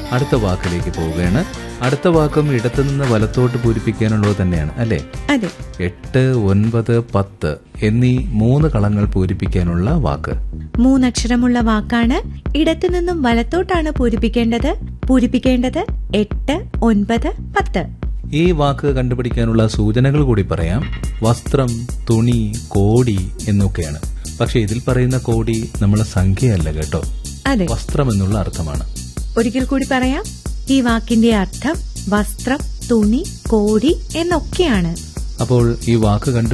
അടുത്ത വാക്കിലേക്ക് പോവുകയാണ് അടുത്ത വാക്കും ഇടത്തുനിന്ന് വലത്തോട്ട് പൂരിപ്പിക്കാനുള്ളത് തന്നെയാണ് അല്ലേ അതെ എട്ട് ഒൻപത് പത്ത് എന്നീ മൂന്ന് കളങ്ങൾ പൂരിപ്പിക്കാനുള്ള വാക്ക് മൂന്നക്ഷരമുള്ള വാക്കാണ് ഇടത്തു നിന്നും വലത്തോട്ടാണ് പൂരിപ്പിക്കേണ്ടത് പൂരിപ്പിക്കേണ്ടത് എട്ട് ഒൻപത് പത്ത് ഈ വാക്ക് കണ്ടുപിടിക്കാനുള്ള സൂചനകൾ കൂടി പറയാം വസ്ത്രം തുണി കോടി എന്നൊക്കെയാണ് പക്ഷെ ഇതിൽ പറയുന്ന കോടി നമ്മളെ സംഖ്യയല്ല കേട്ടോ അതെ വസ്ത്രം എന്നുള്ള അർത്ഥമാണ് ഒരിക്കൽ കൂടി പറയാം ഈ വാക്കിന്റെ അർത്ഥം വസ്ത്രം തുണി കോടി എന്നൊക്കെയാണ് അപ്പോൾ ഈ വാക്ക് കണ്ടു